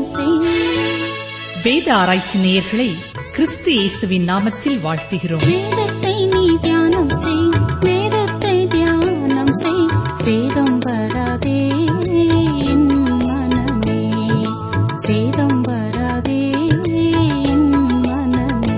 தியானம் செய் வேத ஆராய்ச்சி நேயர்களை கிறிஸ்து இயேசுவின் நாமத்தில் வாழ்த்துகிறோம் வேதத்தை நீ தியானம் செய் வேதத்தை தியானம் செய் சேதம் வராதே என் மனமே சேதம் வராதே என் மனமே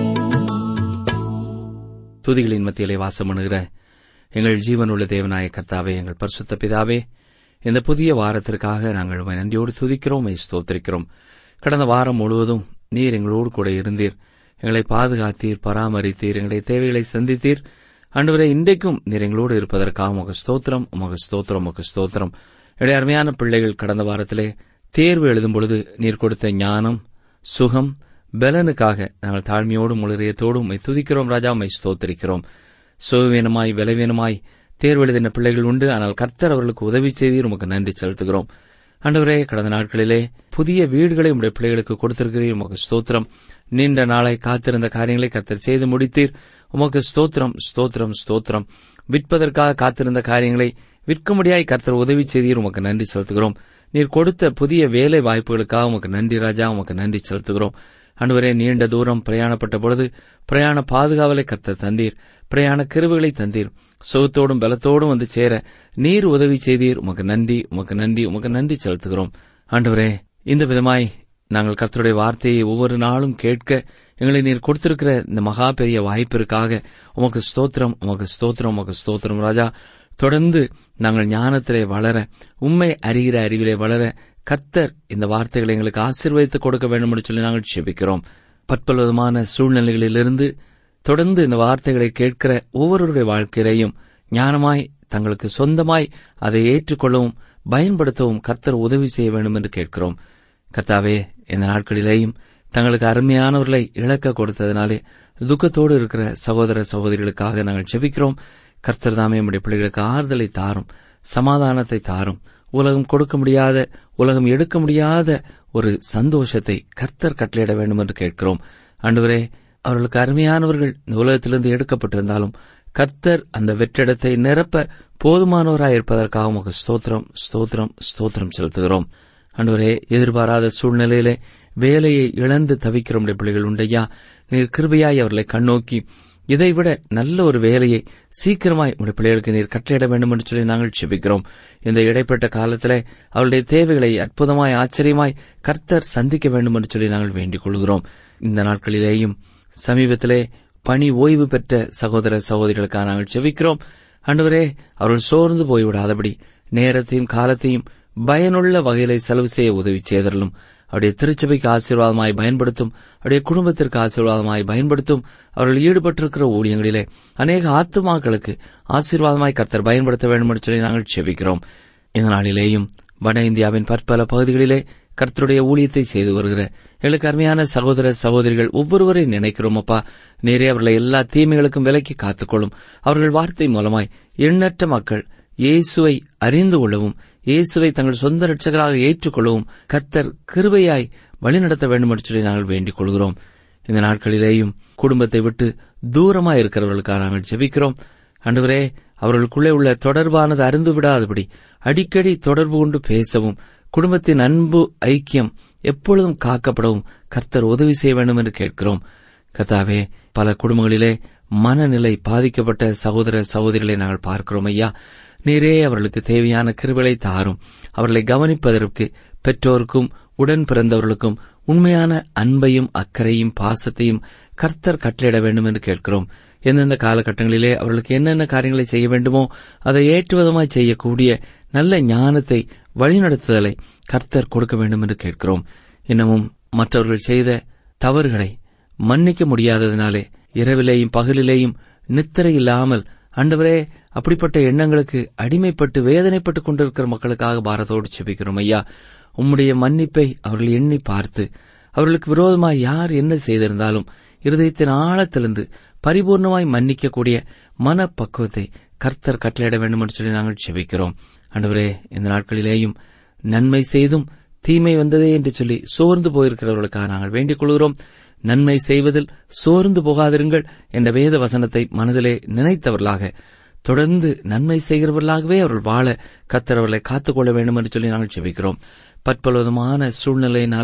துதிகளின் மத்தியிலே வாசம் பண்ணுகிற எங்கள் ஜீவனுள்ள தேவனாய கர்த்தாவே எங்கள் பரிசுத்த பிதாவே இந்த புதிய வாரத்திற்காக நாங்கள் உம்மை நன்றியோடு துதிக்கிறோம் உம்மை ஸ்தோத்திரிக்கிறோம் கடந்த வாரம் முழுவதும் நீர் எங்களோடு கூட இருந்தீர் எங்களை பாதுகாத்தீர் பராமரித்தீர் எங்களுடைய தேவைகளை சந்தித்தீர் ஆண்டவரே இன்றைக்கும் நீர் எங்களோடு இருப்பதற்காக உமக்கு ஸ்தோத்திரம் உமக்கு ஸ்தோத்திரம் உமக்கு ஸ்தோத்திரம் என்னுடைய அருமையான பிள்ளைகள் கடந்த வாரத்திலே தேர்வு எழுதும் பொழுது நீர் கொடுத்த ஞானம் சுகம் பலனுக்காக நாங்கள் தாழ்மையோடும் முழுரியத்தோடும் உம்மை துதிக்கிறோம் ராஜா உம்மை ஸ்தோத்திரிக்கிறோம் சுகவீனமாய் பலவீனமாய் தேர்வு எழுதின பிள்ளைகள் உண்டு ஆனால் கர்த்தர் அவர்களுக்கு உதவி செய்தீர் உமக்கு நன்றி செலுத்துகிறோம் ஆண்டவரே கடந்த நாட்களிலே புதிய வீடுகளை உடைய பிள்ளைகளுக்கு கொடுத்திருக்கிறீர் உமக்கு ஸ்தோத்திரம் நீண்ட நாளை காத்திருந்த காரியங்களை கர்த்தர் செய்து முடித்தீர் உமக்கு ஸ்தோத்திரம் ஸ்தோத்திரம் ஸ்தோத்திரம் விற்பதற்காக காத்திருந்த காரியங்களை விற்கும்படியாய் கர்த்தர் உதவி செய்தீர் உமக்கு நன்றி செலுத்துகிறோம் நீர் கொடுத்த புதிய வேலை வாய்ப்புகளுக்காக உமக்கு நன்றி ராஜா உமக்கு நன்றி செலுத்துகிறோம் அன்றுவரே நீண்ட தூரம் பிரயாணப்பட்ட பொழுது பிரயாண பாதுகாவலை கர்த்தர் தந்தீர் பிரயாண கிருவுகளை தந்தீர் சுகத்தோடும் பலத்தோடும் வந்து சேர நீர் உதவி செய்தீர் உமக்கு நன்றி உமக்கு நன்றி உமக்கு நன்றி செலுத்துகிறோம் ஆண்டவரே இந்த விதமாய் நாங்கள் கர்த்தருடைய வார்த்தையை ஒவ்வொரு நாளும் கேட்க எங்களை நீர் கொடுத்திருக்கிற இந்த மகா பெரிய வாய்ப்பிற்காக உமக்கு ஸ்தோத்திரம் உமக்கு ஸ்தோத்திரம் உமக்கு ஸ்தோத்திரம் ராஜா தொடர்ந்து நாங்கள் ஞானத்திலே வளர உண்மை அறிகிற அறிவிலே வளர கர்த்தர் இந்த வார்த்தைகளை எங்களுக்கு ஆசீர்வதித்து கொடுக்க வேண்டும் என்று சொல்லி நாங்கள் செபிக்கிறோம் பற்பல்விதமான சூழ்நிலைகளிலிருந்து தொடர்ந்து இந்த வார்த்தைகளை கேட்கிற ஒவ்வொருவருடைய வாழ்க்கையிலையும் ஞானமாய் தங்களுக்கு சொந்தமாய் அதை ஏற்றுக்கொள்ளவும் பயன்படுத்தவும் கர்த்தர் உதவி செய்ய வேண்டும் என்று கேட்கிறோம் கர்த்தாவே இந்த நாட்களிலேயும் தங்களுக்கு அருமையானவர்களை இழக்க கொடுத்ததினாலே துக்கத்தோடு இருக்கிற சகோதர சகோதரிகளுக்காக நாங்கள் செபிக்கிறோம் கர்த்தர் தாமே நம்முடைய பிள்ளைகளுக்கு ஆறுதலை தாரும் சமாதானத்தை தாரும் உலகம் கொடுக்க முடியாத உலகம் எடுக்க முடியாத ஒரு சந்தோஷத்தை கர்த்தர் கட்டளையிட வேண்டும் என்று கேட்கிறோம் ஆண்டவரே அவர்களுக்கு அருமையானவர்கள் இந்த உலகத்திலிருந்து எடுக்கப்பட்டிருந்தாலும் கர்த்தர் அந்த வெற்றிடத்தை நிரப்ப போதுமானவராய் இருப்பதற்காக உமக்கு ஸ்தோத்திரம் ஸ்தோத்திரம் ஸ்தோத்திரம் செலுத்துகிறோம் ஆண்டவரே எதிர்பாராத சூழ்நிலையிலே வேலையை இழந்து தவிக்கிற உடைய பிள்ளைகள் உண்டையா நீர் கிருபையாய் அவர்களை கண்ணோக்கி இதைவிட நல்ல ஒரு வேலையை சீக்கிரமாய் உடைய பிள்ளைகளுக்கு நீர் கட்டளையிட வேண்டும் என்று சொல்லி நாங்கள் செபிக்கிறோம் இந்த இடைப்பட்ட காலத்திலே அவருடைய தேவைகளை அற்புதமாய் ஆச்சரியமாய் கர்த்தர் சந்திக்க வேண்டும் என்று சொல்லி நாங்கள் வேண்டிக் கொள்கிறோம் இந்த நாட்களிலேயும் சமீபத்திலே பணி ஓய்வு பெற்ற சகோதர சகோதரிகளுக்காக நாங்கள் செபிக்கிறோம் ஆண்டவரே அவர்கள் சோர்ந்து போய்விடாதபடி நேரத்தையும் காலத்தையும் பயனுள்ள வகையிலே செலவு செய்ய உதவி செய்தரலும் அவருடைய திருச்சபைக்கு ஆசீர்வாதமாய் பயன்படுத்தும் அவருடைய குடும்பத்திற்கு ஆசீர்வாதமாய் பயன்படுத்தும் அவர்கள் ஈடுபட்டிருக்கிற ஊழியங்களிலே அநேக ஆத்துமாக்களுக்கு ஆசீர்வாதமாய் கர்த்தர் பயன்படுத்த வேண்டும் என்று சொல்லி நாங்கள் செபிக்கிறோம் இந்த நாளிலேயும் வட இந்தியாவின் பற்பல பகுதிகளிலே கர்த்தருடைய ஊழியத்தை செய்து வருகிற எங்களுக்கு அருமையான சகோதர சகோதரிகள் ஒவ்வொருவரையும் நினைக்கிறோம் அப்பா நேரே அவர்களை எல்லா தீமைகளுக்கும் விலக்கி காத்துக்கொள்ளும் அவர்கள் வார்த்தை மூலமாய் எண்ணற்ற மக்கள் இயேசுவை அறிந்து கொள்ளவும் இயேசுவை தங்கள் சொந்த ரட்சகராக ஏற்றுக்கொள்ளவும் கர்த்தர் கிருபையாய் வழிநடத்த வேண்டும் என்று சொல்லி நாங்கள் வேண்டிக் கொள்கிறோம் இந்த நாட்களிலேயும் குடும்பத்தை விட்டு தூரமாய் இருக்கிறவர்களுக்காக நாங்கள் ஜெபிக்கிறோம் அன்றுவரே அவர்களுக்குள்ளே உள்ள தொடர்பானது அறிந்து விடாதபடி அடிக்கடி தொடர்பு கொண்டு பேசவும் குடும்பத்தின் அன்பு ஐக்கியம் எப்பொழுதும் காக்கப்படவும் கர்த்தர் உதவி செய்ய வேண்டும் என்று கேட்கிறோம் கர்த்தாவே பல குடும்பங்களிலே மனநிலை பாதிக்கப்பட்ட சகோதர சகோதரிகளை நாங்கள் பார்க்கிறோம் ஐயா நீரே அவர்களுக்கு தேவையான கிருபலை தாரும் அவர்களை கவனிப்பதற்கு பெற்றோருக்கும் உடன் பிறந்தவர்களுக்கும் உண்மையான அன்பையும் அக்கறையும் பாசத்தையும் கர்த்தர் கட்டளையிட வேண்டும் என்று கேட்கிறோம் எந்தெந்த காலகட்டங்களிலே அவர்களுக்கு என்னென்ன காரியங்களை செய்ய வேண்டுமோ அதை ஏற்றுவதமாய் செய்யக்கூடிய நல்ல ஞானத்தை வழிநடத்துதலை கர்த்தர் கொடுக்க வேண்டும் என்று கேட்கிறோம் இன்னமும் மற்றவர்கள் செய்த தவறுகளை மன்னிக்க முடியாததினாலே இரவிலேயும் பகலிலேயும் நித்திரை இல்லாமல் ஆண்டவரே அப்படிப்பட்ட எண்ணங்களுக்கு அடிமைப்பட்டு வேதனைப்பட்டுக் கொண்டிருக்கிற மக்களுக்காக பாரதோடு செபிக்கிறோம் ஐயா உம்முடைய மன்னிப்பை அவர்கள் எண்ணி பார்த்து அவர்களுக்கு விரோதமாய் யார் என்ன செய்திருந்தாலும் இருதயத்தின் ஆழத்திலிருந்து பரிபூர்ணமாய் மன்னிக்கக்கூடிய மனப்பக்குவத்தை கர்த்தர் கட்டளையிட வேண்டும் என்று சொல்லி நாங்கள் செபிக்கிறோம் ஆண்டவரே இந்த நாட்களிலேயும் நன்மை செய்தும் தீமை வந்ததே என்று சொல்லி சோர்ந்து போயிருக்கிறவர்களுக்காக நாங்கள் வேண்டிக் கொள்கிறோம் நன்மை செய்வதில் சோர்ந்து போகாதிருங்கள் என்ற வேத வசனத்தை மனதிலே நினைத்தவர்களாக தொடர்ந்து நன்மை செய்கிறவர்களாகவே அவர்கள் வாழ கத்தர் அவர்களை காத்துக்கொள்ள வேண்டும் என்று சொல்லி நாங்கள் செபிக்கிறோம் பற்பலவிதமான சூழ்நிலையினாலே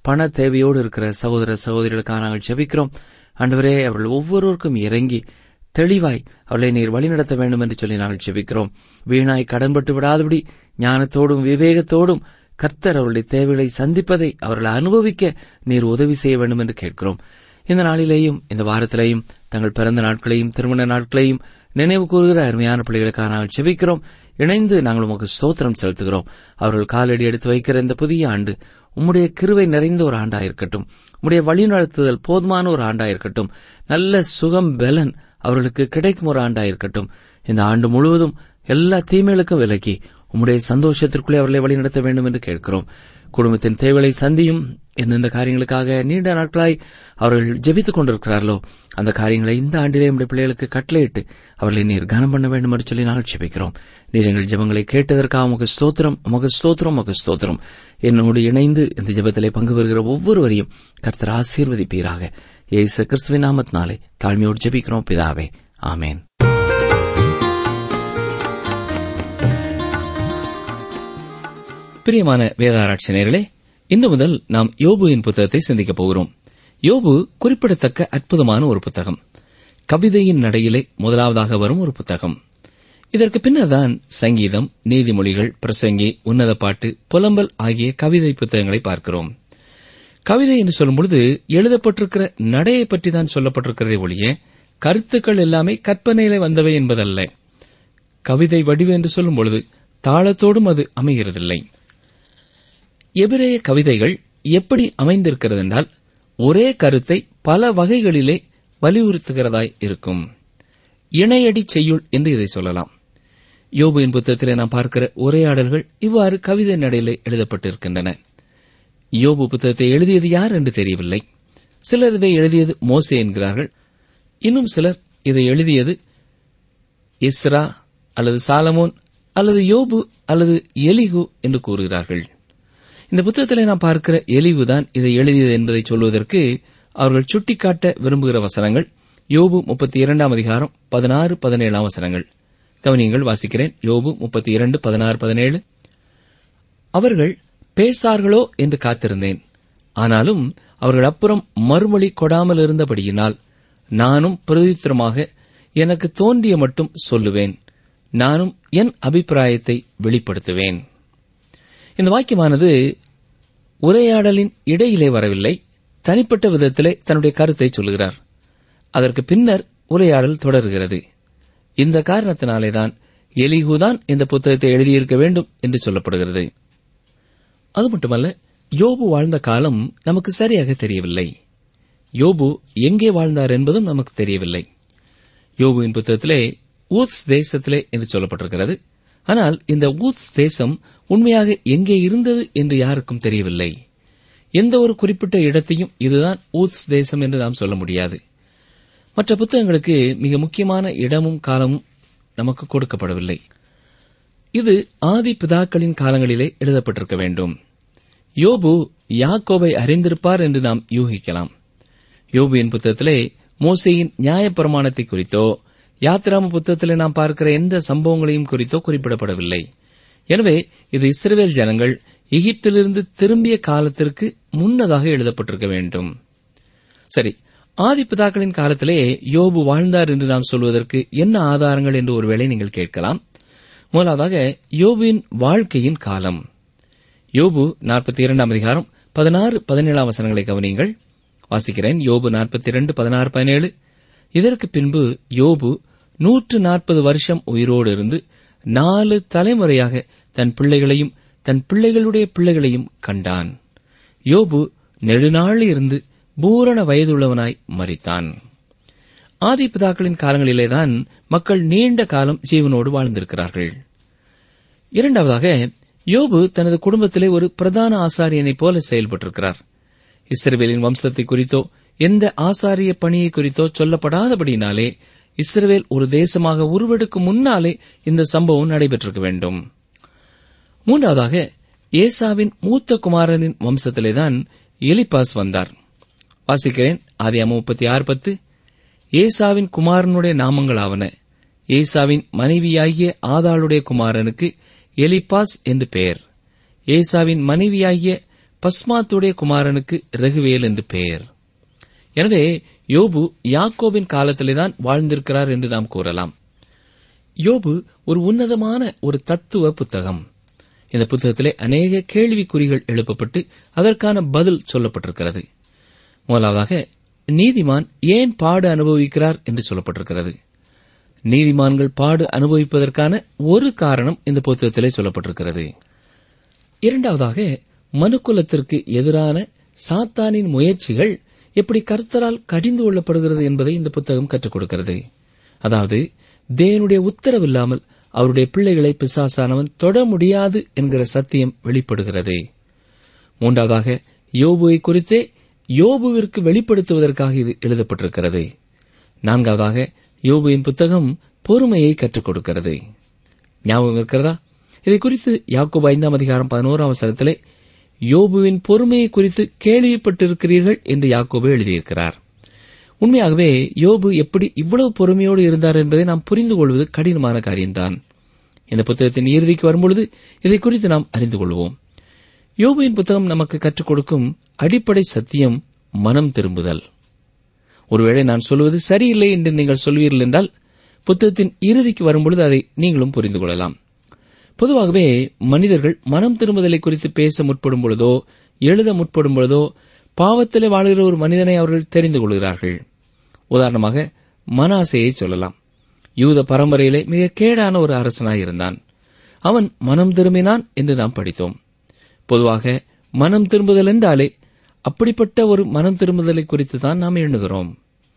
பண தேவையோடு இருக்கிற சகோதர சகோதரிகளுக்காக நாங்கள் ஜெபிக்கிறோம் ஆண்டவரே அவர்கள் ஒவ்வொருவருக்கும் இறங்கி தெளிவாய் அவளை நீர் வழிநடத்த வேண்டும் என்று சொல்லி நாங்கள் ஜெபிக்கிறோம் வீணாய் கடன்பட்டு விடாதபடி ஞானத்தோடும் விவேகத்தோடும் கர்த்தர் அவருடைய தேவைகளை சந்திப்பதை அவர்கள் அனுபவிக்க நீர் உதவி செய்ய வேண்டும் என்று கேட்கிறோம் இந்த நாளிலேயும் இந்த வாரத்திலேயும் தங்கள் பிறந்த நாட்களையும் திருமண நாட்களையும் நினைவு கூறுகிற அருமையான பிள்ளைகளுக்காக நாங்கள் ஜெபிக்கிறோம் இணைந்து நாங்கள் உமக்கு ஸ்தோத்திரம் செலுத்துகிறோம் அவர்கள் காலடி எடுத்து வைக்கிற இந்த புதிய ஆண்டு உம்முடைய கிருவை நிறைந்த ஒரு ஆண்டாயிருக்கட்டும் உம்முடைய வழிநடத்துதல் போதுமான ஒரு ஆண்டாயிருக்கட்டும் நல்ல சுகம் பலன் அவர்களுக்கு கிடைக்கும் ஒரு ஆண்டாயிருக்கட்டும் இந்த ஆண்டு முழுவதும் எல்லா தீமைகளுக்கும் விலக்கி உம்முடைய சந்தோஷத்திற்குள்ளே அவர்களை வழிநடத்த வேண்டும் என்று கேட்கிறோம் குடும்பத்தின் தேவைகளை சந்தியும் எந்தெந்த காரியங்களுக்காக நீண்ட நாட்களாய் அவர்கள் ஜெபித்துக் கொண்டிருக்கிறார்களோ அந்த காரியங்களை இந்த ஆண்டிலே நம்முடைய பிள்ளைகளுக்கு கட்டளையிட்டு அவர்களை நீர் கனம் பண்ண வேண்டும் என்று சொல்லி நாங்கள் ஜெபிக்கிறோம் நீர் எங்கள் ஜெபங்களை கேட்டதற்காக உமக்கு ஸ்தோத்திரம் உமக்கு ஸ்தோத்திரம் உமக்கு ஸ்தோத்திரம் என்னோடு இணைந்து இந்த ஜெபத்திலே பங்கு பெறுகிற ஒவ்வொருவரையும் கர்த்தர் ஆசீர்வதிப்பீராக இயேசு கிறிஸ்துவின் நாமத்தினாலே தாழ்மையோடு ஜெபிக்கிறோம் பிதாவே ஆமேன் பிரியமான வேதாராய்ச்சி நேர்களே இன்று முதல் நாம் யோபுவின் புத்தகத்தை சிந்திக்கப் போகிறோம் யோபு குறிப்பிடத்தக்க அற்புதமான ஒரு புத்தகம் கவிதையின் நடையிலே முதலாவதாக வரும் ஒரு புத்தகம் இதற்கு பின்னர்தான் சங்கீதம் நீதிமொழிகள் பிரசங்கி உன்னத பாட்டு புலம்பல் ஆகிய கவிதை புத்தகங்களை பார்க்கிறோம் கவிதை என்று சொல்லும்பொழுது எழுதப்பட்டிருக்கிற நடையை பற்றி தான் சொல்லப்பட்டிருக்கிறதே ஒழிய கருத்துக்கள் எல்லாமே கற்பனையிலே வந்தவை என்பதல்ல கவிதை வடிவு என்று சொல்லும் பொழுது தாளத்தோடும் அது அமைகிறதில்லை எபிரேய கவிதைகள் எப்படி அமைந்திருக்கிறது என்றால் ஒரே கருத்தை பல வகைகளிலே வலியுறுத்துகிறதாய் இருக்கும் இணையடி செய்யுள் என்று இதை சொல்லலாம் யோபுவின் புத்தகத்திலே நாம் பார்க்கிற உரையாடல்கள் இவ்வாறு கவிதை நடையிலே எழுதப்பட்டிருக்கின்றன யோபு புத்தகத்தை எழுதியது யார் என்று தெரியவில்லை சிலர் இதை எழுதியது மோசே என்கிறார்கள் இன்னும் சிலர் இதை எழுதியது இஸ்ரா அல்லது சாலமோன் அல்லது யோபு அல்லது எலிகு என்று கூறுகிறார்கள் இந்த புத்தகத்திலே நாம் பார்க்கிற எலிவுதான் இதை எழுதியது என்பதை சொல்வதற்கு அவர்கள் சுட்டிக்காட்ட விரும்புகிற வசனங்கள் யோபு முப்பத்தி இரண்டாம் அதிகாரம் பதினாறு பதினேழாம் வசனங்கள் கவனியங்கள் வாசிக்கிறேன் யோபு முப்பத்தி இரண்டு பதினாறு பதினேழு அவர்கள் பேசார்களோ என்று காத்திருந்தேன் ஆனாலும் அவர்கள் அப்புறம் மறுமொழி கொடாமல் இருந்தபடியினால் நானும் பிரதித்திரமாக எனக்கு தோன்றிய மட்டும் சொல்லுவேன் நானும் என் அபிப்பிராயத்தை வெளிப்படுத்துவேன் இந்த வாக்கியமானது உரையாடலின் இடையிலே வரவில்லை தனிப்பட்ட விதத்திலே தன்னுடைய கருத்தை சொல்லுகிறார் அதற்கு பின்னர் உரையாடல் தொடர்கிறது இந்த காரணத்தினாலேதான் எலிகுதான் இந்த புத்தகத்தை எழுதியிருக்க வேண்டும் என்று சொல்லப்படுகிறது அது மட்டுமல்ல யோபு வாழ்ந்த காலம் நமக்கு சரியாக தெரியவில்லை யோபு எங்கே வாழ்ந்தார் என்பதும் நமக்கு தெரியவில்லை யோபுவின் புத்தகத்திலே ஊத்ஸ் தேசத்திலே என்று சொல்லப்பட்டிருக்கிறது ஆனால் இந்த ஊத்ஸ் தேசம் உண்மையாக எங்கே இருந்தது என்று யாருக்கும் தெரியவில்லை எந்த ஒரு குறிப்பிட்ட இடத்தையும் இதுதான் ஊத்ஸ் தேசம் என்று நாம் சொல்ல முடியாது மற்ற புத்தகங்களுக்கு மிக முக்கியமான இடமும் காலமும் நமக்கு கொடுக்கப்படவில்லை இது ஆதி பிதாக்களின் காலங்களிலே எழுதப்பட்டிருக்க வேண்டும் யோபு யாக்கோபை அறிந்திருப்பார் என்று நாம் யூகிக்கலாம் யோபுவின் புத்தகத்திலே மோசேயின் நியாயப்பிரமாணத்தை குறித்தோ யாத்திராம புத்தகத்திலே நாம் பார்க்கிற எந்த சம்பவங்களையும் குறித்தோ குறிப்பிடப்படவில்லை எனவே இது இஸ்ரவேல் ஜனங்கள் எகிப்திலிருந்து திரும்பிய காலத்திற்கு முன்னதாக எழுதப்பட்டிருக்க வேண்டும் சரி ஆதிபிதாக்களின் காலத்திலே யோபு வாழ்ந்தார் என்று நாம் சொல்வதற்கு என்ன ஆதாரங்கள் என்று ஒருவேளை நீங்கள் கேட்கலாம் முதலாவதாக யோபுவின் வாழ்க்கையின் காலம் யோபு நாற்பத்தி இரண்டாம் அதிகாரம் பதினாறு பதினேழாம் வசனங்களை கவனியுங்கள் வாசிக்கிறேன் யோபு நாற்பத்தி இரண்டு பதினாறு பதினேழு இதற்கு பின்பு யோபு நூற்று நாற்பது வருஷம் உயிரோடு இருந்து நாலு தலைமுறையாக தன் பிள்ளைகளையும் தன் பிள்ளைகளுடைய பிள்ளைகளையும் கண்டான் யோபு நெடுநாள் இருந்து பூரண வயதுள்ளவனாய் மரித்தான் ஆதிபிதாக்களின் காலங்களிலேதான் மக்கள் நீண்ட காலம் ஜீவனோடு வாழ்ந்திருக்கிறார்கள் இரண்டாவதாக யோபு தனது குடும்பத்திலே ஒரு பிரதான ஆசாரியனைப் போல செயல்பட்டிருக்கிறார் இஸ்ரவேலின் வம்சத்தை குறித்தோ எந்த ஆசாரிய பணியை குறித்தோ சொல்லப்படாதபடினாலே இஸ்ரவேல் ஒரு தேசமாக உருவெடுக்கும் முன்னாலே இந்த சம்பவம் நடைபெற்றிருக்க வேண்டும் மூன்றாவதாக ஏசாவின் மூத்த குமாரனின் வம்சத்திலேதான் எலிபாஸ் வந்தார் வாசிக்கிறேன் ஆதியாம முப்பத்தி ஆறு பத்து ஏசாவின் குமாரனுடைய நாமங்களாவன ஏசாவின் மனைவியாகிய ஆதாளுடைய குமாரனுக்கு எலிபாஸ் என்று பெயர் ஏசாவின் மனைவியாகிய பஸ்மாத்துடைய குமாரனுக்கு ரகுவேல் என்று பெயர் எனவே யோபு யாக்கோபின் காலத்திலேதான் வாழ்ந்திருக்கிறார் என்று நாம் கூறலாம் யோபு ஒரு உன்னதமான ஒரு தத்துவ புத்தகம் இந்த புத்தகத்திலே அநேக கேள்விக்குறிகள் எழுப்பப்பட்டு அதற்கான பதில் சொல்லப்பட்டிருக்கிறது முதலாவதாக நீதிமான் ஏன் பாடு அனுபவிக்கிறார் என்று சொல்லப்பட்டிருக்கிறது நீதிமான்கள் பாடு அனுபவிப்பதற்கான ஒரு காரணம் இந்த புத்தகத்திலே சொல்லப்பட்டிருக்கிறது இரண்டாவதாக மனுக்குலத்திற்கு எதிரான சாத்தானின் முயற்சிகள் எப்படி கர்த்தரால் கடிந்து கொள்ளப்படுகிறது என்பதை இந்த புத்தகம் கற்றுக் கொடுக்கிறது அதாவது தேவனுடைய உத்தரவில்லாமல் அவருடைய பிள்ளைகளை பிசாசானவன் தொட முடியாது என்கிற சத்தியம் வெளிப்படுகிறது மூன்றாவதாக யோபுவை குறித்தே யோபுவிற்கு வெளிப்படுத்துவதற்காக இது எழுதப்பட்டிருக்கிறது நான்காவதாக யோபுவின் புத்தகம் பொறுமையை கற்றுக் கொடுக்கிறது ஞாபகம் இருக்கிறதா இதை குறித்து யாக்கோபு ஐந்தாம் அதிகாரம் பதினோராம் அவசரத்திலே யோபுவின் பொறுமையை குறித்து கேள்விப்பட்டிருக்கிறீர்கள் என்று யாக்கோபு எழுதியிருக்கிறார் உண்மையாகவே யோபு எப்படி இவ்வளவு பொறுமையோடு இருந்தார் என்பதை நாம் புரிந்து கொள்வது கடினமான காரியம்தான் இந்த புத்தகத்தின் இறுதிக்கு வரும்பொழுது இதை குறித்து நாம் அறிந்து கொள்வோம் யோபுவின் புத்தகம் நமக்கு கற்றுக் கொடுக்கும் அடிப்படை சத்தியம் மனம் திரும்புதல் ஒருவேளை நான் சொல்வது சரியில்லை என்று நீங்கள் சொல்வீர்கள் என்றால் புத்தகத்தின் இறுதிக்கு வரும்பொழுது அதை நீங்களும் புரிந்து கொள்ளலாம் பொதுவாகவே மனிதர்கள் மனம் திரும்புதலை குறித்து பேச முற்படும் பொழுதோ எழுத முற்படும் பொழுதோ பாவத்திலே வாழ்கிற ஒரு மனிதனை அவர்கள் தெரிந்து கொள்கிறார்கள் உதாரணமாக மனாசையை சொல்லலாம் யூத பரம்பரையிலே மிக கேடான ஒரு அரசனாய் இருந்தான் அவன் மனம் திரும்பினான் என்று நாம் படித்தோம் பொதுவாக மனம் திரும்புதல் என்றாலே அப்படிப்பட்ட ஒரு மனம் திரும்புதலை குறித்து தான் நாம் எண்ணுகிறோம்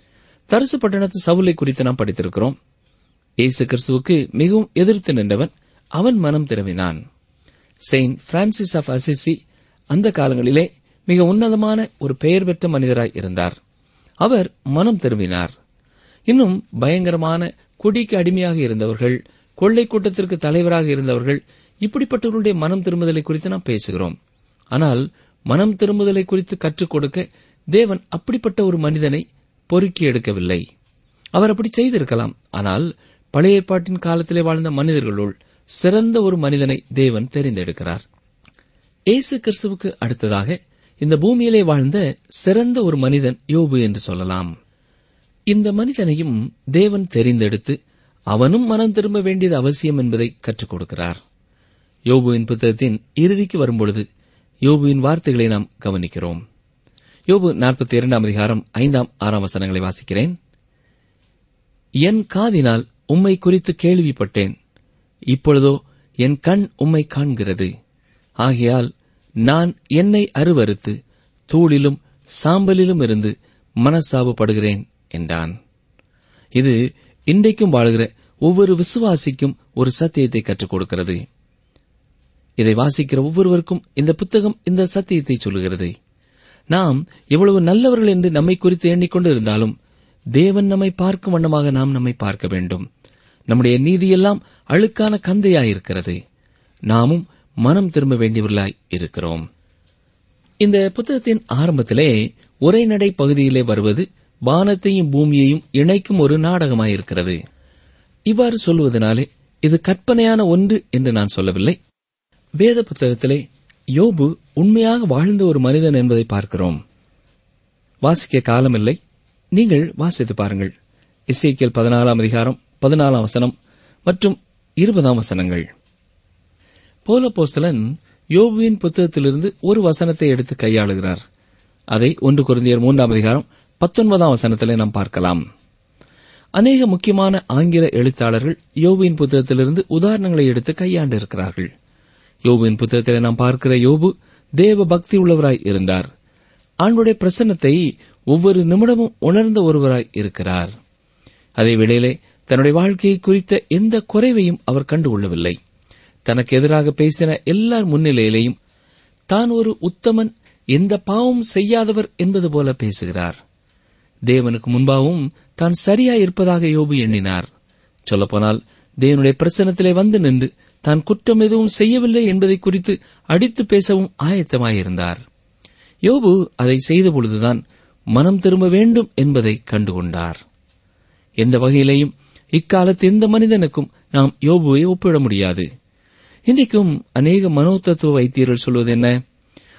தரிசு பட்டணத்து சவுலை குறித்து நாம் படித்திருக்கிறோம் இயேசு கிறிஸ்துவுக்கு மிகவும் எதிர்த்து நின்றவன் அவன் மனம் திரும்பினான் செயின்ட் பிரான்சிஸ் ஆஃப் அசிசி அந்த காலங்களிலே மிக உன்னதமான ஒரு பெயர் பெற்ற மனிதராய் இருந்தார் அவர் மனம் திரும்பினார் இன்னும் பயங்கரமான குடிக்கு அடிமையாக இருந்தவர்கள் கொள்ளை கூட்டத்திற்கு தலைவராக இருந்தவர்கள் இப்படிப்பட்டவர்களுடைய மனம் திரும்புதலை குறித்து நாம் பேசுகிறோம் ஆனால் மனம் திரும்புதலை குறித்து கற்றுக் கொடுக்க தேவன் அப்படிப்பட்ட ஒரு மனிதனை பொறுக்கி எடுக்கவில்லை அவர் அப்படி செய்திருக்கலாம் ஆனால் பழைய ஏற்பாட்டின் காலத்திலே வாழ்ந்த மனிதர்களுள் சிறந்த ஒரு மனிதனை தேவன் தெரிந்தெடுக்கிறார் இயேசு கிறிஸ்துவுக்கு அடுத்ததாக இந்த பூமியிலே வாழ்ந்த சிறந்த ஒரு மனிதன் யோபு என்று சொல்லலாம் இந்த மனிதனையும் தேவன் தெரிந்தெடுத்து அவனும் மனம் திரும்ப வேண்டியது அவசியம் என்பதை கற்றுக் கொடுக்கிறார் யோபுவின் புத்தகத்தின் இறுதிக்கு வரும்பொழுது யோபுவின் வார்த்தைகளை நாம் கவனிக்கிறோம் யோபு நாற்பத்தி இரண்டாம் அதிகாரம் ஐந்தாம் ஆறாம் வசனங்களை வாசிக்கிறேன் என் காதினால் உம்மை குறித்து கேள்விப்பட்டேன் இப்பொழுதோ என் கண் உம்மை காண்கிறது ஆகையால் நான் என்னை அருவறுத்து தூளிலும் சாம்பலிலும் இருந்து மனசாபப்படுகிறேன் என்றான் இது இன்றைக்கும் வாழ்கிற ஒவ்வொரு விசுவாசிக்கும் ஒரு சத்தியத்தை கற்றுக் கொடுக்கிறது இதை வாசிக்கிற ஒவ்வொருவருக்கும் இந்த புத்தகம் இந்த சத்தியத்தை சொல்லுகிறது நாம் எவ்வளவு நல்லவர்கள் என்று நம்மை குறித்து எண்ணிக்கொண்டு இருந்தாலும் தேவன் நம்மை பார்க்கும் வண்ணமாக நாம் நம்மை பார்க்க வேண்டும் நம்முடைய நீதியெல்லாம் அழுக்கான கந்தையாயிருக்கிறது நாமும் மனம் திரும்ப வேண்டியவர்களாய் இருக்கிறோம் இந்த புத்தகத்தின் ஆரம்பத்திலே உரைநடை பகுதியிலே வருவது வானத்தையும் பூமியையும் இணைக்கும் ஒரு நாடகமாயிருக்கிறது இவ்வாறு சொல்வதனாலே இது கற்பனையான ஒன்று என்று நான் சொல்லவில்லை வேத புத்தகத்திலே யோபு உண்மையாக வாழ்ந்த ஒரு மனிதன் என்பதை பார்க்கிறோம் வாசிக்க காலமில்லை நீங்கள் வாசித்து பாருங்கள் இசைக்கியல் பதினாலாம் அதிகாரம் பதினாலாம் வசனம் மற்றும் இருபதாம் வசனங்கள் போலப்போஸ்தலன் யோபுவின் புத்தகத்திலிருந்து ஒரு வசனத்தை எடுத்து கையாளுகிறார் அதை ஒன்று குருந்தியர் மூன்றாம் அதிகாரம் பத்தொன்பதாம் வசனத்திலே நாம் பார்க்கலாம் அநேக முக்கியமான ஆங்கில எழுத்தாளர்கள் யோபுவின் புத்தகத்திலிருந்து உதாரணங்களை எடுத்து கையாண்டு இருக்கிறார்கள் யோபுவின் புத்தகத்திலே நாம் பார்க்கிற யோபு தேவ பக்தி உள்ளவராய் இருந்தார் ஆண்டுடைய பிரசன்னத்தை ஒவ்வொரு நிமிடமும் உணர்ந்த ஒருவராய் இருக்கிறார் அதே வேளையிலே தன்னுடைய வாழ்க்கையை குறித்த எந்த குறைவையும் அவர் கண்டுகொள்ளவில்லை தனக்கு எதிராக பேசின எல்லார் முன்னிலையிலேயும் தான் ஒரு உத்தமன் எந்த பாவம் செய்யாதவர் என்பது போல பேசுகிறார் தேவனுக்கு முன்பாகவும் தான் சரியாய் இருப்பதாக யோபு எண்ணினார் சொல்லப்போனால் தேவனுடைய பிரசனத்திலே வந்து நின்று தான் குற்றம் எதுவும் செய்யவில்லை என்பதை குறித்து அடித்து பேசவும் ஆயத்தமாயிருந்தார் யோபு அதை செய்த பொழுதுதான் மனம் திரும்ப வேண்டும் என்பதை கண்டுகொண்டார் எந்த வகையிலேயும் இக்காலத்து எந்த மனிதனுக்கும் நாம் யோபுவை ஒப்பிட முடியாது இன்றைக்கும் அநேக மனோதத்துவ வைத்தியர்கள் சொல்வது என்ன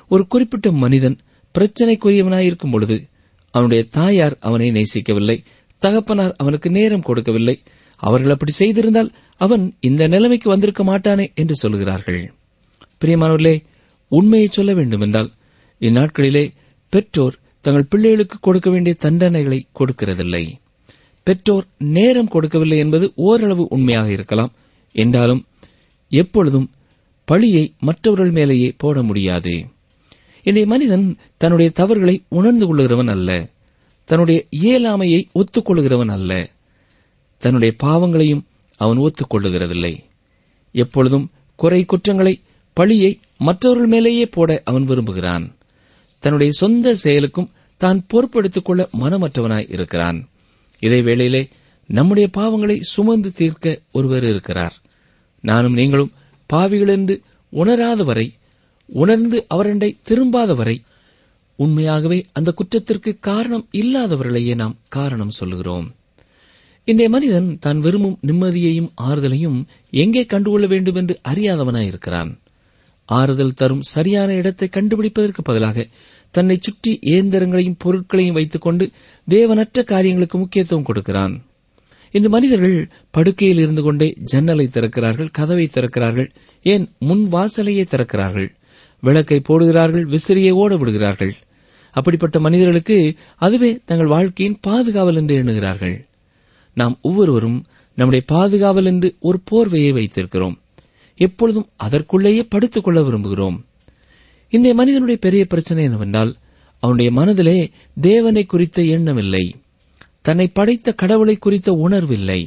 ஒரு குறிப்பிட்ட மனிதன் பிரச்சனைக்குரியவனாயிருக்கும் பொழுது அவனுடைய தாயார் அவனை நேசிக்கவில்லை தகப்பனார் அவனுக்கு நேரம் கொடுக்கவில்லை அவர்கள் அப்படி செய்திருந்தால் அவன் இந்த நிலைமைக்கு வந்திருக்க மாட்டானே என்று சொல்கிறார்கள் பிரியமானவர்களே உண்மையை சொல்ல வேண்டுமென்றால் இந்நாட்களிலே பெற்றோர் தங்கள் பிள்ளைகளுக்கு கொடுக்க வேண்டிய தண்டனைகளை கொடுக்கிறதில்லை பெற்றோர் நேரம் கொடுக்கவில்லை என்பது ஓரளவு உண்மையாக இருக்கலாம் என்றாலும் எப்பொழுதும் பழியை மற்றவர்கள் மேலேயே போட முடியாது இன்றைய மனிதன் தன்னுடைய தவறுகளை உணர்ந்து கொள்கிறவன் அல்ல தன்னுடைய இயலாமையை ஒத்துக்கொள்கிறவன் அல்ல தன்னுடைய பாவங்களையும் அவன் ஒத்துக்கொள்ளுகிறதில்லை எப்பொழுதும் குறை குற்றங்களை பழியை மற்றவர்கள் மேலேயே போட அவன் விரும்புகிறான் தன்னுடைய சொந்த செயலுக்கும் தான் பொறுப்பெடுத்துக் கொள்ள மனமற்றவனாய் இருக்கிறான் இதே வேளையிலே நம்முடைய பாவங்களை சுமந்து தீர்க்க ஒருவர் இருக்கிறார் நானும் நீங்களும் பாவிகள் என்று உணராத வரை உணர்ந்து அவரண்டை திரும்பாத வரை உண்மையாகவே அந்த குற்றத்திற்கு காரணம் இல்லாதவர்களையே நாம் காரணம் சொல்லுகிறோம் இன்றைய மனிதன் தான் விரும்பும் நிம்மதியையும் ஆறுதலையும் எங்கே கண்டுகொள்ள வேண்டும் என்று அறியாதவனாயிருக்கிறான் ஆறுதல் தரும் சரியான இடத்தை கண்டுபிடிப்பதற்கு பதிலாக தன்னை சுற்றி இயந்திரங்களையும் பொருட்களையும் வைத்துக் கொண்டு தேவனற்ற காரியங்களுக்கு முக்கியத்துவம் கொடுக்கிறான் இன்று மனிதர்கள் படுக்கையில் இருந்து கொண்டே ஜன்னலை திறக்கிறார்கள் கதவை திறக்கிறார்கள் ஏன் முன் வாசலையே திறக்கிறார்கள் விளக்கை போடுகிறார்கள் விசிறியை ஓட விடுகிறார்கள் அப்படிப்பட்ட மனிதர்களுக்கு அதுவே தங்கள் வாழ்க்கையின் பாதுகாவல் என்று எண்ணுகிறார்கள் நாம் ஒவ்வொருவரும் நம்முடைய பாதுகாவல் என்று ஒரு போர்வையை வைத்திருக்கிறோம் எப்பொழுதும் அதற்குள்ளேயே படுத்துக் கொள்ள விரும்புகிறோம் இன்றைய மனிதனுடைய பெரிய பிரச்சனை என்னவென்றால் அவனுடைய மனதிலே தேவனை குறித்த எண்ணமில்லை தன்னை படைத்த கடவுளை குறித்த உணர்வில்லை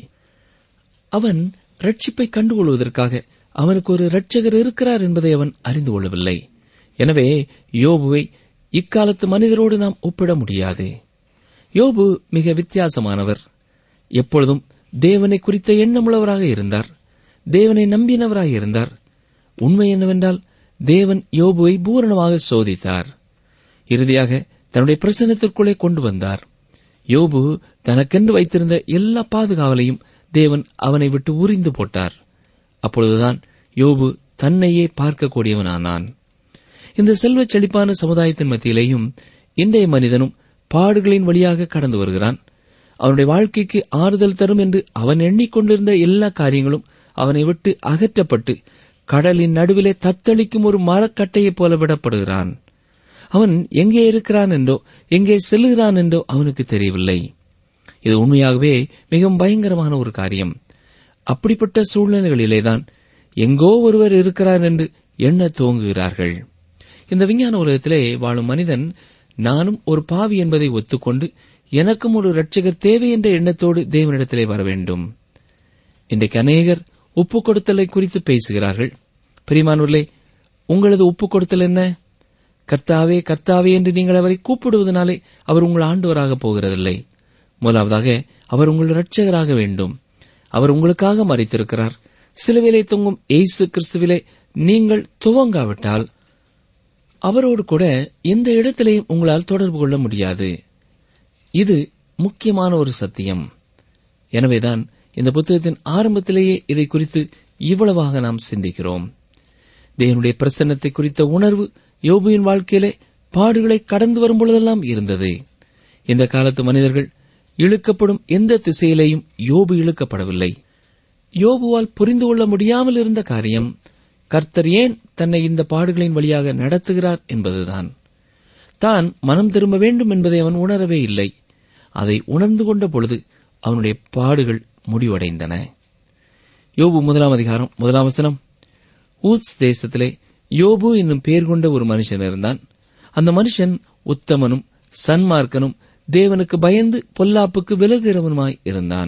அவன் ரட்சிப்பை கண்டுகொள்வதற்காக அவனுக்கு ஒரு இரட்சகர் இருக்கிறார் என்பதை அவன் அறிந்து கொள்ளவில்லை எனவே யோபுவை இக்காலத்து மனிதரோடு நாம் ஒப்பிட முடியாது யோபு மிக வித்தியாசமானவர் எப்பொழுதும் தேவனை குறித்த எண்ணமுள்ளவராக இருந்தார் தேவனை நம்பினவராக இருந்தார் உண்மை என்னவென்றால் தேவன் யோபுவை பூரணமாக சோதித்தார் இறுதியாக தன்னுடைய பிரசன்னத்திற்குள்ளே கொண்டு வந்தார் யோபு தனக்கென்று வைத்திருந்த எல்லா பாதுகாவலையும் தேவன் அவனை விட்டு உரிந்து போட்டார் அப்பொழுதுதான் யோபு தன்னையே பார்க்கக்கூடியவனானான் இந்த செல்வச் செழிப்பான சமுதாயத்தின் மத்தியிலேயும் இன்றைய மனிதனும் பாடுகளின் வழியாக கடந்து வருகிறான் அவனுடைய வாழ்க்கைக்கு ஆறுதல் தரும் என்று அவன் எண்ணிக்கொண்டிருந்த எல்லா காரியங்களும் அவனை விட்டு அகற்றப்பட்டு கடலின் நடுவிலே தத்தளிக்கும் ஒரு மரக்கட்டையைப் போல விடப்படுகிறான் அவன் எங்கே இருக்கிறான் என்றோ எங்கே செல்லுகிறான் என்றோ அவனுக்கு தெரியவில்லை இது உண்மையாகவே மிகவும் பயங்கரமான ஒரு காரியம் அப்படிப்பட்ட சூழ்நிலைகளிலேதான் எங்கோ ஒருவர் இருக்கிறார் என்று எண்ண துவங்குகிறார்கள் இந்த விஞ்ஞான உலகத்திலே வாழும் மனிதன் நானும் ஒரு பாவி என்பதை ஒத்துக்கொண்டு எனக்கும் ஒரு இரட்சகர் தேவை என்ற எண்ணத்தோடு தேவனிடத்திலே வர வேண்டும் இன்றைக்கு அநேகர் ஒப்பு கொடுத்தலை குறித்து பேசுகிறார்கள் பெரியமானூர்களே உங்களது ஒப்பு கொடுத்தல் என்ன கர்த்தாவே கர்த்தாவே என்று நீங்கள் அவரை கூப்பிடுவதனாலே அவர் உங்கள் ஆண்டவராக போகிறதில்லை முதலாவதாக அவர் உங்கள் இரட்சகராக வேண்டும் அவர் உங்களுக்காக மறைத்திருக்கிறார் சிலுவிலே தொங்கும் எய்சு கிறிஸ்துவிலே நீங்கள் துவங்காவிட்டால் அவரோடு கூட எந்த இடத்திலையும் உங்களால் தொடர்பு கொள்ள முடியாது இது முக்கியமான ஒரு சத்தியம் எனவேதான் இந்த புத்தகத்தின் ஆரம்பத்திலேயே இதை குறித்து இவ்வளவாக நாம் சிந்திக்கிறோம் தேவனுடைய பிரசன்னத்தை குறித்த உணர்வு யோபுவின் வாழ்க்கையிலே பாடுகளை கடந்து வரும் பொழுதெல்லாம் இருந்தது இந்த காலத்து மனிதர்கள் இழுக்கப்படும் எந்த திசையிலேயும் யோபு இழுக்கப்படவில்லை யோபுவால் புரிந்து கொள்ள முடியாமல் இருந்த காரியம் கர்த்தர் ஏன் தன்னை இந்த பாடுகளின் வழியாக நடத்துகிறார் என்பதுதான் தான் மனம் திரும்ப வேண்டும் என்பதை அவன் உணரவே இல்லை அதை உணர்ந்து கொண்ட பொழுது அவனுடைய பாடுகள் முடிவடைந்தன யோபு முதலாம் அதிகாரம் முதலாம் வசனம் ஊத்ஸ் தேசத்திலே யோபு என்னும் பெயர் கொண்ட ஒரு மனுஷன் இருந்தான் அந்த மனுஷன் உத்தமனும் சன்மார்க்கனும் தேவனுக்கு பயந்து பொல்லாப்புக்கு விலகுகிறவனுமாய் இருந்தான்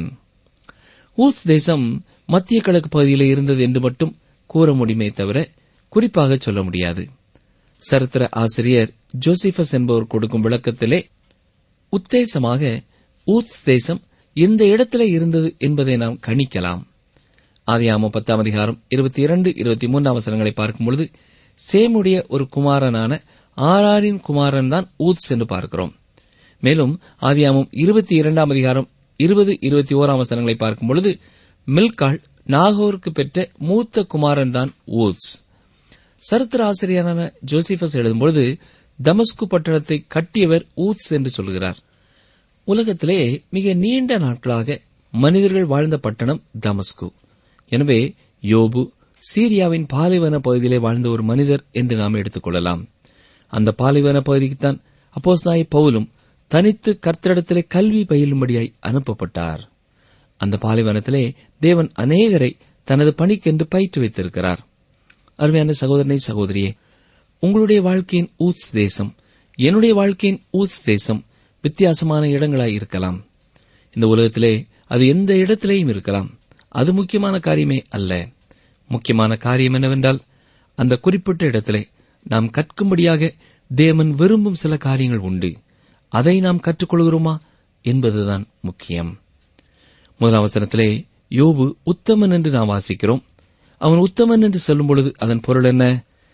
ஊஸ் தேசம் மத்திய கிழக்கு பகுதியில் இருந்தது என்று மட்டும் கூற முடியுமே தவிர குறிப்பாக சொல்ல முடியாது சரித்திர ஆசிரியர் ஜோசிபஸ் என்பவர் கொடுக்கும் விளக்கத்திலே உத்தேசமாக ஊத்ஸ் தேசம் எந்த இடத்திலே இருந்தது என்பதை நாம் கணிக்கலாம் ஆதியாம பத்தாம் அதிகாரம் இருபத்தி இரண்டு இருபத்தி மூன்றாம் வசனங்களை பார்க்கும் பொழுது சேமுடைய ஒரு குமாரனான ஆராரின் குமாரன் தான் ஊத்ஸ் என்று பார்க்கிறோம் மேலும் ஆதியாமம் இருபத்தி இரண்டாம் அதிகாரம் இருபது இருபத்தி ஓராம் வசனங்களை பார்க்கும் பொழுது மில்காள் நாகோருக்கு பெற்ற மூத்த குமாரன் தான் ஊத்ஸ் சரித்திர ஆசிரியரான ஜோசிபஸ் எழுதும்பொழுது தமஸ்கு பட்டணத்தை கட்டியவர் ஊத்ஸ் என்று சொல்கிறார் உலகத்திலே மிக நீண்ட நாட்களாக மனிதர்கள் வாழ்ந்த பட்டணம் தமஸ்கு எனவே யோபு சீரியாவின் பாலைவன பகுதியிலே வாழ்ந்த ஒரு மனிதர் என்று நாம் எடுத்துக்கொள்ளலாம் அந்த பாலைவன பகுதிக்குத்தான் அப்போஸ்தாய பவுலும் தனித்து கர்த்தரிடத்திலே கல்வி பயிலும்படியாய் அனுப்பப்பட்டார் அந்த பாலைவனத்திலே தேவன் அநேகரை தனது பணிக்கென்று பயிற்று வைத்திருக்கிறார் அருமையான சகோதரனை சகோதரியே உங்களுடைய வாழ்க்கையின் ஊத்ஸ் தேசம் என்னுடைய வாழ்க்கையின் ஊத்ஸ் தேசம் வித்தியாசமான இடங்களாய் இருக்கலாம் இந்த உலகத்திலே அது எந்த இடத்திலேயும் இருக்கலாம் அது முக்கியமான காரியமே அல்ல முக்கியமான காரியம் என்னவென்றால் அந்த குறிப்பிட்ட இடத்திலே நாம் கற்கும்படியாக தேவன் விரும்பும் சில காரியங்கள் உண்டு அதை நாம் கற்றுக்கொள்கிறோமா என்பதுதான் முக்கியம் முதலாம் வசனத்திலே யோபு உத்தமன் என்று நாம் வாசிக்கிறோம் அவன் உத்தமன் என்று சொல்லும் பொழுது அதன் பொருள் என்ன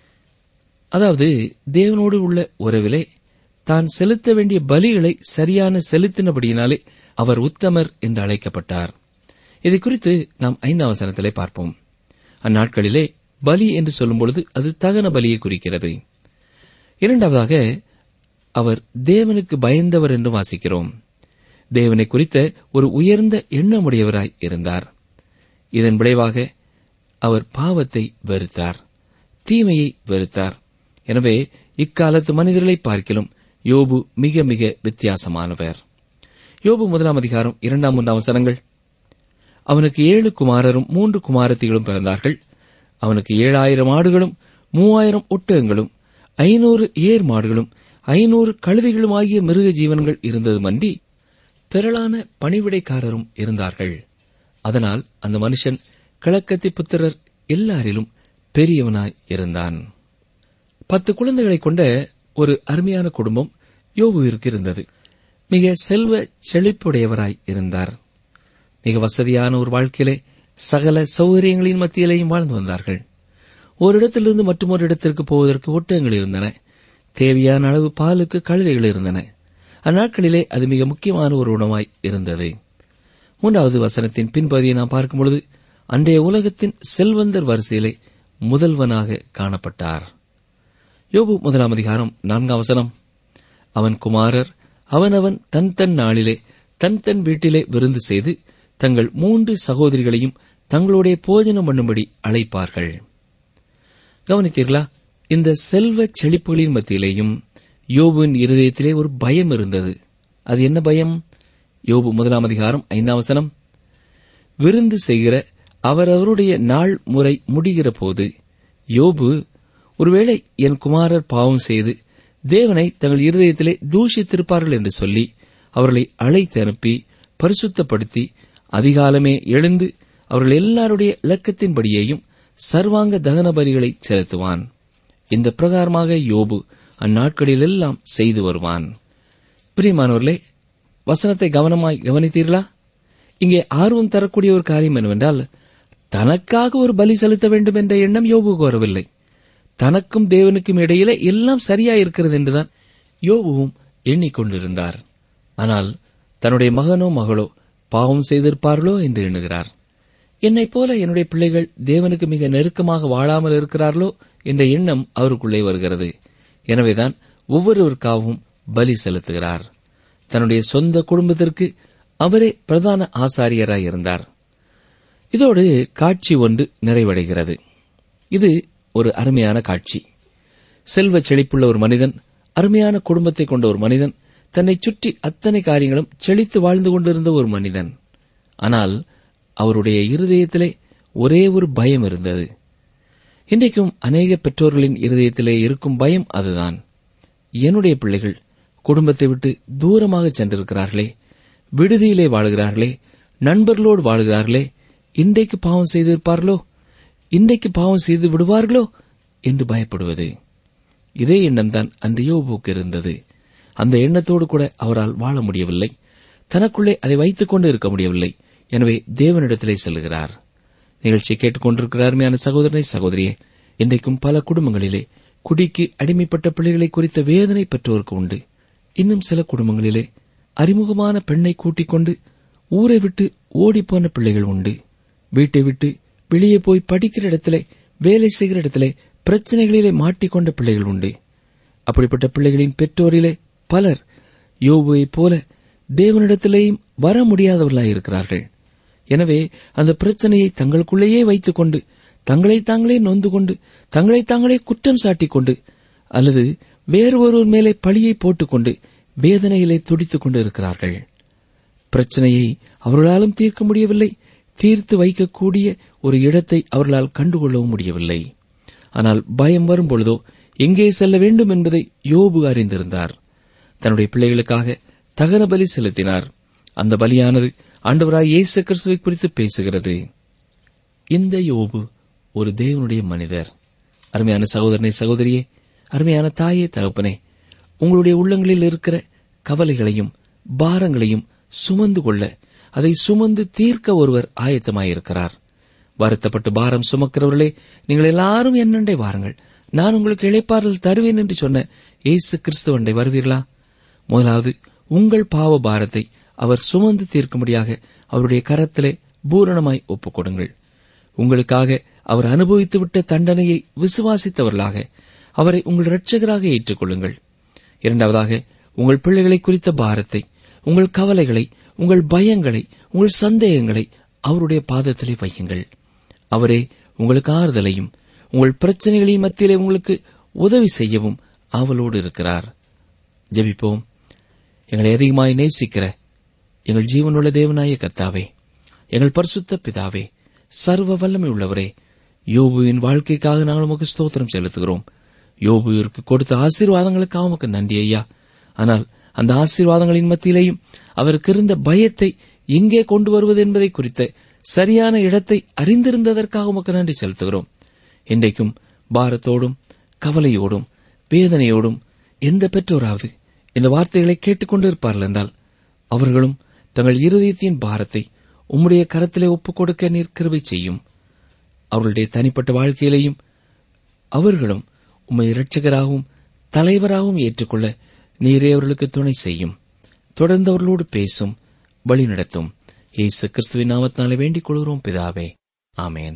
அதாவது தேவனோடு உள்ள உறவிலே தான் செலுத்த வேண்டிய பலிகளை சரியான செலுத்தினபடியினாலே அவர் உத்தமர் என்று அழைக்கப்பட்டார் இதை குறித்து நாம் ஐந்தாம் வசனத்திலே பார்ப்போம் அந்நாட்களிலே பலி என்று சொல்லும் பொழுது அது தகன பலியை குறிக்கிறது இரண்டாவதாக அவர் தேவனுக்கு பயந்தவர் என்று வாசிக்கிறோம் தேவனை குறித்த ஒரு உயர்ந்த எண்ணமுடையவராய் இருந்தார் இதன் விளைவாக அவர் பாவத்தை வெறுத்தார் தீமையை வெறுத்தார் எனவே இக்காலத்து மனிதர்களை பார்க்கிலும் யோபு மிக மிக வித்தியாசமானவர் யோபு முதலாம் அதிகாரம் இரண்டாம் மூன்றாம் அவசரங்கள் அவனுக்கு ஏழு குமாரரும் மூன்று குமாரத்திகளும் பிறந்தார்கள் அவனுக்கு ஏழாயிரம் ஆடுகளும் மூவாயிரம் ஒட்டகங்களும் ஐநூறு ஏர் மாடுகளும் ஐநூறு கழுதைகளும் ஆகிய மிருக ஜீவன்கள் இருந்ததுமன்றி திரளான பணிவிடைக்காரரும் இருந்தார்கள் அதனால் அந்த மனுஷன் கிழக்கத்தி புத்திரர் எல்லாரிலும் பெரியவனாய் இருந்தான் பத்து குழந்தைகளை கொண்ட ஒரு அருமையான குடும்பம் யோபுவிற்கு இருந்தது மிக செல்வ செழிப்புடையவராய் இருந்தார் மிக வசதியான ஒரு வாழ்க்கையிலே சகல சௌகரியங்களின் மத்தியிலேயும் வாழ்ந்து வந்தார்கள் ஒரு இடத்திலிருந்து மற்றொரு இடத்திற்கு போவதற்கு ஒட்டகங்கள் இருந்தன தேவையான அளவு பாலுக்கு கழுதைகள் இருந்தன அந்நாட்களிலே அது மிக முக்கியமான ஒரு உணவாய் இருந்தது மூன்றாவது வசனத்தின் பின்பகுதியை நாம் பார்க்கும்பொழுது அன்றைய உலகத்தின் செல்வந்தர் வரிசையிலே முதல்வனாக காணப்பட்டார் யோபு முதலாம் அதிகாரம் நான்காம் வசனம் அவன் குமாரர் அவனவன் தன் தன் நாளிலே தன் தன் வீட்டிலே விருந்து செய்து தங்கள் மூன்று சகோதரிகளையும் தங்களுடைய போஜனம் பண்ணும்படி அழைப்பார்கள் கவனித்தீர்களா இந்த செல்வ செழிப்புகளின் மத்தியிலேயும் யோபுவின் இருதயத்திலே ஒரு பயம் இருந்தது அது என்ன பயம் யோபு முதலாம் அதிகாரம் ஐந்தாம் வசனம் விருந்து செய்கிற அவரவருடைய நாள் முறை முடிகிற போது யோபு ஒருவேளை என் குமாரர் பாவம் செய்து தேவனை தங்கள் இருதயத்திலே தூஷித்திருப்பார்கள் என்று சொல்லி அவர்களை அழைத்து அனுப்பி பரிசுத்தப்படுத்தி அதிகாலமே எழுந்து அவர்கள் எல்லாருடைய இலக்கத்தின்படியேயும் சர்வாங்க தகன பலிகளை செலுத்துவான் இந்த பிரகாரமாக யோபு அந்நாட்களிலெல்லாம் செய்து வருவான் பிரியமானவர்களே வசனத்தை கவனமாய் கவனித்தீர்களா இங்கே ஆர்வம் தரக்கூடிய ஒரு காரியம் என்னவென்றால் தனக்காக ஒரு பலி செலுத்த வேண்டும் என்ற எண்ணம் யோபுக்கு வரவில்லை தனக்கும் தேவனுக்கும் இடையிலே எல்லாம் சரியா இருக்கிறது என்றுதான் யோபுவும் எண்ணிக்கொண்டிருந்தார் ஆனால் தன்னுடைய மகனோ மகளோ பாவம் செய்திருப்பார்களோ என்று எண்ணுகிறார் என்னைப் போல என்னுடைய பிள்ளைகள் தேவனுக்கு மிக நெருக்கமாக வாழாமல் இருக்கிறார்களோ என்ற எண்ணம் அவருக்குள்ளே வருகிறது எனவேதான் ஒவ்வொருவருக்காகவும் பலி செலுத்துகிறார் தன்னுடைய சொந்த குடும்பத்திற்கு அவரே பிரதான ஆசாரியராய் இருந்தார் இதோடு காட்சி ஒன்று நிறைவடைகிறது இது ஒரு அருமையான காட்சி செல்வ செழிப்புள்ள ஒரு மனிதன் அருமையான குடும்பத்தை கொண்ட ஒரு மனிதன் தன்னை சுற்றி அத்தனை காரியங்களும் செழித்து வாழ்ந்து கொண்டிருந்த ஒரு மனிதன் ஆனால் அவருடைய இருதயத்திலே ஒரே ஒரு பயம் இருந்தது இன்றைக்கும் அநேக பெற்றோர்களின் இருதயத்திலே இருக்கும் பயம் அதுதான் என்னுடைய பிள்ளைகள் குடும்பத்தை விட்டு தூரமாக சென்றிருக்கிறார்களே விடுதியிலே வாழுகிறார்களே நண்பர்களோடு வாழுகிறார்களே இன்றைக்கு பாவம் செய்திருப்பார்களோ இன்றைக்கு பாவம் செய்து விடுவார்களோ என்று பயப்படுவது இதே எண்ணம்தான் அந்த யோபுக்கு இருந்தது அந்த எண்ணத்தோடு கூட அவரால் வாழ முடியவில்லை தனக்குள்ளே அதை வைத்துக் கொண்டு இருக்க முடியவில்லை எனவே தேவனிடத்திலே செல்கிறார் நிகழ்ச்சியை கேட்டுக்கொண்டிருக்கிற அருமையான சகோதரனை சகோதரியே இன்றைக்கும் பல குடும்பங்களிலே குடிக்கு அடிமைப்பட்ட பிள்ளைகளை குறித்த வேதனை பெற்றோருக்கு உண்டு இன்னும் சில குடும்பங்களிலே அறிமுகமான பெண்ணை கூட்டிக் கொண்டு ஊரை விட்டு ஓடிப்போன பிள்ளைகள் உண்டு வீட்டை விட்டு வெளியே போய் படிக்கிற இடத்திலே வேலை செய்கிற இடத்திலே பிரச்சனைகளிலே மாட்டிக்கொண்ட பிள்ளைகள் உண்டு அப்படிப்பட்ட பிள்ளைகளின் பெற்றோரிலே பலர் யோபுவைப் போல தேவனிடத்திலேயும் வர முடியாதவர்களாயிருக்கிறார்கள் எனவே அந்த பிரச்சனையை தங்களுக்குள்ளேயே வைத்துக் கொண்டு தங்களை தாங்களே நொந்து கொண்டு தங்களை தாங்களே குற்றம் சாட்டிக் கொண்டு அல்லது வேறு ஒருவர் மேலே பழியை போட்டுக்கொண்டு வேதனையிலே துடித்துக் கொண்டு இருக்கிறார்கள் பிரச்சனையை அவர்களாலும் தீர்க்க முடியவில்லை தீர்த்து வைக்கக்கூடிய ஒரு இடத்தை அவர்களால் கண்டுகொள்ளவும் முடியவில்லை ஆனால் பயம் வரும்பொழுதோ எங்கே செல்ல வேண்டும் என்பதை யோபு அறிந்திருந்தார் தன்னுடைய பிள்ளைகளுக்காக தகன பலி செலுத்தினார் அந்த பலியானது ஆண்டவராய் இயேசு கிறிஸ்துவை குறித்து பேசுகிறது இந்த யோபு ஒரு தேவனுடைய மனிதர் அருமையான சகோதரனே சகோதரியே அருமையான தாயே தகப்பனே உங்களுடைய உள்ளங்களில் இருக்கிற கவலைகளையும் பாரங்களையும் சுமந்து கொள்ள அதை சுமந்து தீர்க்க ஒருவர் ஆயத்தமாயிருக்கிறார் வருத்தப்பட்டு பாரம் சுமக்கிறவர்களே நீங்கள் எல்லாரும் என்னண்டை வாருங்கள் நான் உங்களுக்கு இழைப்பாறுதல் தருவேன் என்று சொன்ன இயேசு கிறிஸ்துவண்டை வருவீர்களா முதலாவது உங்கள் பாவ பாரத்தை அவர் சுமந்து தீர்க்கும்படியாக அவருடைய கரத்திலே பூரணமாய் ஒப்புக் கொடுங்கள் உங்களுக்காக அவர் அனுபவித்துவிட்ட தண்டனையை விசுவாசித்தவர்களாக அவரை உங்கள் இரட்சகராக ஏற்றுக்கொள்ளுங்கள் இரண்டாவதாக உங்கள் பிள்ளைகளை குறித்த பாரத்தை உங்கள் கவலைகளை உங்கள் பயங்களை உங்கள் சந்தேகங்களை அவருடைய பாதத்திலே வையுங்கள் அவரே உங்களுக்கு ஆறுதலையும் உங்கள் பிரச்சனைகளின் மத்தியிலே உங்களுக்கு உதவி செய்யவும் ஆவலோடு இருக்கிறார் ஜெபிப்போம் எங்களை அதிகமாய் நேசிக்கிற எங்கள் ஜீவனுள்ள தேவனாய கர்த்தாவே எங்கள் பரிசுத்த பிதாவே சர்வ வல்லமை உள்ளவரே யோபுவின் வாழ்க்கைக்காக நாங்கள் உமக்கு ஸ்தோத்திரம் செலுத்துகிறோம் யோபுவிற்கு கொடுத்த ஆசீர்வாதங்களுக்காக உமக்கு நன்றி ஐயா ஆனால் அந்த ஆசீர்வாதங்களின் மத்தியிலேயும் அவருக்கு இருந்த பயத்தை எங்கே கொண்டு வருவது என்பதை குறித்த சரியான இடத்தை அறிந்திருந்ததற்காக உமக்கு நன்றி செலுத்துகிறோம் இன்றைக்கும் பாரத்தோடும் கவலையோடும் வேதனையோடும் எந்த பெற்றோராவது இந்த வார்த்தைகளை கேட்டுக்கொண்டிருப்பார்கள் என்றால் அவர்களும் தங்கள் இருதயத்தின் பாரத்தை உம்முடைய கரத்திலே ஒப்புக் கொடுக்க நீர் கிருபை செய்யும் அவர்களுடைய தனிப்பட்ட வாழ்க்கையிலேயும் அவர்களும் உம்மை இரட்சகராகவும் தலைவராகவும் ஏற்றுக்கொள்ள நீரே அவர்களுக்கு துணை செய்யும் தொடர்ந்து அவர்களோடு பேசும் வழி நடத்தும் இயேசு கிறிஸ்துவின் நாமத்தினாலே வேண்டிக் கொள்கிறோம் பிதாவே ஆமேன்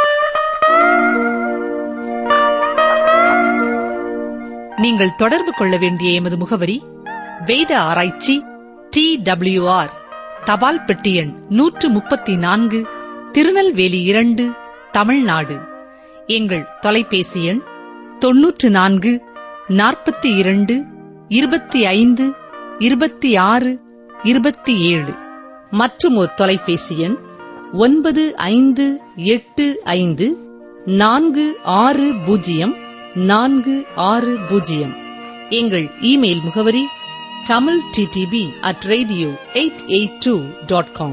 நீங்கள் தொடர்பு கொள்ள வேண்டிய எமது முகவரி வேத ஆராய்ச்சி டி ஆர் தபால் பெட்டி எண் நூற்று முப்பத்தி நான்கு திருநெல்வேலி இரண்டு தமிழ்நாடு எங்கள் தொலைபேசி எண் தொன்னூற்று நான்கு நாற்பத்தி இரண்டு இருபத்தி ஐந்து இருபத்தி ஆறு இருபத்தி ஏழு மற்றும் ஒரு தொலைபேசி எண் ஒன்பது ஐந்து எட்டு ஐந்து நான்கு ஆறு பூஜ்ஜியம் நான்கு ஆறு பூஜ்ஜியம் எங்கள் இமெயில் முகவரி Tamil DTP at radio eight eight two dot com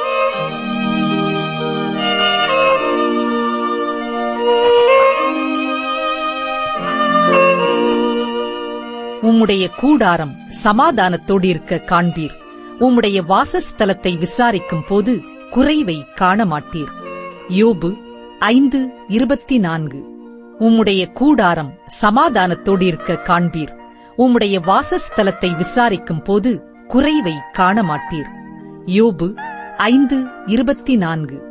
உம்முடைய கூடாரம் சமாதானத்தோடு இருக்க காண்பீர் உம்முடைய வாசஸ்தலத்தை விசாரிக்கும் போது குறைவை காண மாட்டீர் யோபு ஐந்து இருபத்தி நான்கு உம்முடைய கூடாரம் சமாதானத்தோடு இருக்க காண்பீர் உம்முடைய வாசஸ்தலத்தை விசாரிக்கும் போது குறைவை காண மாட்டீர் யோபு ஐந்து இருபத்தி நான்கு